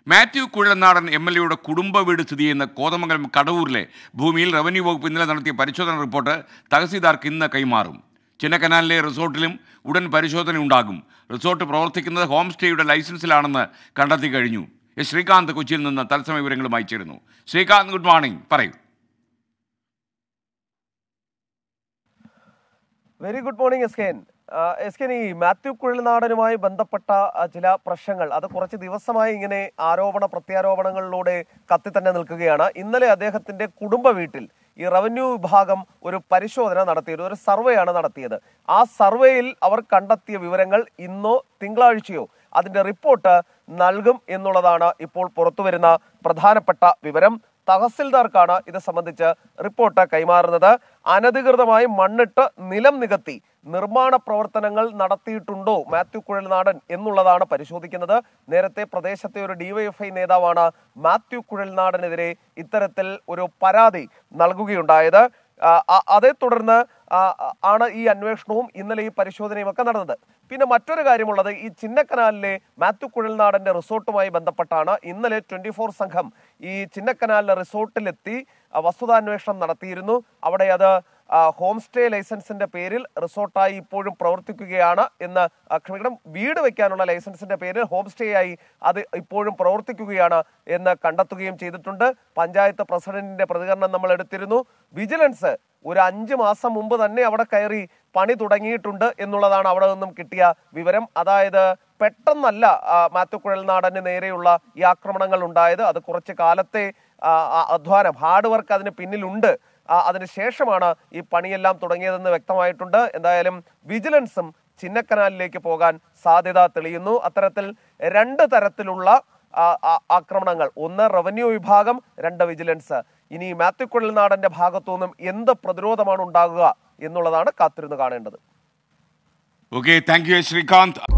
Mathew Kuzhalnadan M L എയുടെ കുടുംബ വീട് സ്ഥിതി ചെയ്യുന്ന കോതമംഗലം കടവൂരിലെ ഭൂമിയിൽ റവന്യൂ വകുപ്പ് ഇന്നലെ നടത്തിയ പരിശോധന റിപ്പോർട്ട് തഹസീൽദാർക്ക് ഇന്ന് കൈമാറും ചിന്നക്കനാലിലെ റിസോർട്ടിലും ഉടൻ പരിശോധന ഉണ്ടാകും റിസോർട്ട് പ്രവർത്തിക്കുന്നത് ഹോം സ്റ്റേയുടെ ലൈസൻസിലാണെന്ന് കണ്ടെത്തി കഴിഞ്ഞു എസ് ശ്രീകാന്ത് കൊച്ചിയിൽ നിന്ന് തത്സമയ വിവരങ്ങളുമായി ചേരുന്നു ശ്രീകാന്ത് ഗുഡ് മോർണിംഗ് പറയൂ very good morning S K N S K N ഈ മാത്യു കുഴൽനാടനുമായി ബന്ധപ്പെട്ട ആ, ചില പ്രശ്നങ്ങൾ അത് കുറച്ച് ദിവസമായി ഇങ്ങനെ ആരോപണ പ്രത്യാരോപണങ്ങളിലൂടെ കത്തി തന്നെ നിൽക്കുകയാണ് ഇന്നലെ അദ്ദേഹത്തിന്റെ കുടുംബ വീട്ടിൽ ഈ റവന്യൂ വിഭാഗം ഒരു പരിശോധന നടത്തിയത് ഒരു സർവേ ആണ് നടത്തിയത് ആ സർവേയിൽ അവർ കണ്ടെത്തിയ വിവരങ്ങൾ ഇന്നോ തിങ്കളാഴ്ചയോ അതിന്റെ റിപ്പോർട്ട് നൽകും എന്നുള്ളതാണ് ഇപ്പോൾ പുറത്തുവരുന്ന പ്രധാനപ്പെട്ട വിവരം തഹസിൽദാർക്കാണ് ഇത് സംബന്ധിച്ച് റിപ്പോർട്ട് കൈമാറുന്നത് അനധികൃതമായി മണ്ണിട്ട് നിലം നികത്തി നിർമ്മാണ പ്രവർത്തനങ്ങൾ നടത്തിയിട്ടുണ്ടോ മാത്യു കുഴൽനാടൻ എന്നുള്ളതാണ് പരിശോധിക്കുന്നത് നേരത്തെ പ്രദേശത്തെ ഒരു ഡിവൈഎഫ്ഐ നേതാവാണ് മാത്യു കുഴൽനാടനെതിരെ ഇത്തരത്തിൽ ഒരു പരാതി നൽകുകയുണ്ടായത് ആ, ആ, അതേ തുടർന്ന് ആ, ആ, ആണ് ഈ അന്വേഷണവും ഇന്നലെ ഈ പരിശോധനയും ഒക്കെ നടന്നത് പിന്നെ മറ്റൊരു കാര്യമുള്ളത് ഈ ചിന്നക്കനാലിലെ മാത്യു കുഴൽനാടന്റെ റിസോർട്ടുമായി ബന്ധപ്പെട്ടാണ് ഇന്നലെ ട്വന്റി ഫോർ സംഘം ഈ ചിന്നക്കനാലിലെ റിസോർട്ടിലെത്തി ആ, വസ്തുതാന്വേഷണം നടത്തിയിരുന്നു അവിടെ അത് ആ, ഹോം സ്റ്റേ ലൈസൻസിന്റെ പേരിൽ റിസോർട്ടായി ഇപ്പോഴും പ്രവർത്തിക്കുകയാണ് എന്ന് ആ, ക്ഷമിക്കണം വീട് വെക്കാനുള്ള ലൈസൻസിന്റെ പേരിൽ ഹോം സ്റ്റേ ആയി അത് ഇപ്പോഴും പ്രവർത്തിക്കുകയാണ് എന്ന് കണ്ടെത്തുകയും ചെയ്തിട്ടുണ്ട് പഞ്ചായത്ത് പ്രസിഡന്റിന്റെ പ്രതികരണം നമ്മൾ എടുത്തിരുന്നു വിജിലൻസ് ഒരു അഞ്ച് മാസം മുമ്പ് തന്നെ അവിടെ കയറി പണി തുടങ്ങിയിട്ടുണ്ട് എന്നുള്ളതാണ് അവിടെ നിന്നും കിട്ടിയ വിവരം അതായത് പെട്ടെന്നല്ല ആ, മാത്യു കുഴൽനാടന് നേരെയുള്ള ഈ ആക്രമണങ്ങൾ ഉണ്ടായത് അത് കുറച്ച് കാലത്തെ ആ, ആ, അധ്വാനം ഹാർഡ് വർക്ക് അതിന് പിന്നിലുണ്ട് ആ, അതിനുശേഷമാണ് ഈ പണിയെല്ലാം തുടങ്ങിയതെന്ന് വ്യക്തമായിട്ടുണ്ട് എന്തായാലും വിജിലൻസും ചിന്നക്കനാലിലേക്ക് പോകാൻ സാധ്യത തെളിയുന്നു അത്തരത്തിൽ രണ്ട് തരത്തിലുള്ള ആ, ആ, ആക്രമണങ്ങൾ ഒന്ന് റവന്യൂ വിഭാഗം രണ്ട് വിജിലൻസ് ഇനി മാത്യു കുഴൽനാടന്റെ ഭാഗത്തു നിന്നും എന്ത് പ്രതിരോധമാണ് ഉണ്ടാകുക എന്നുള്ളതാണ് കാത്തിരുന്ന് കാണേണ്ടത് ഓക്കെ താങ്ക് യു ശ്രീകാന്ത്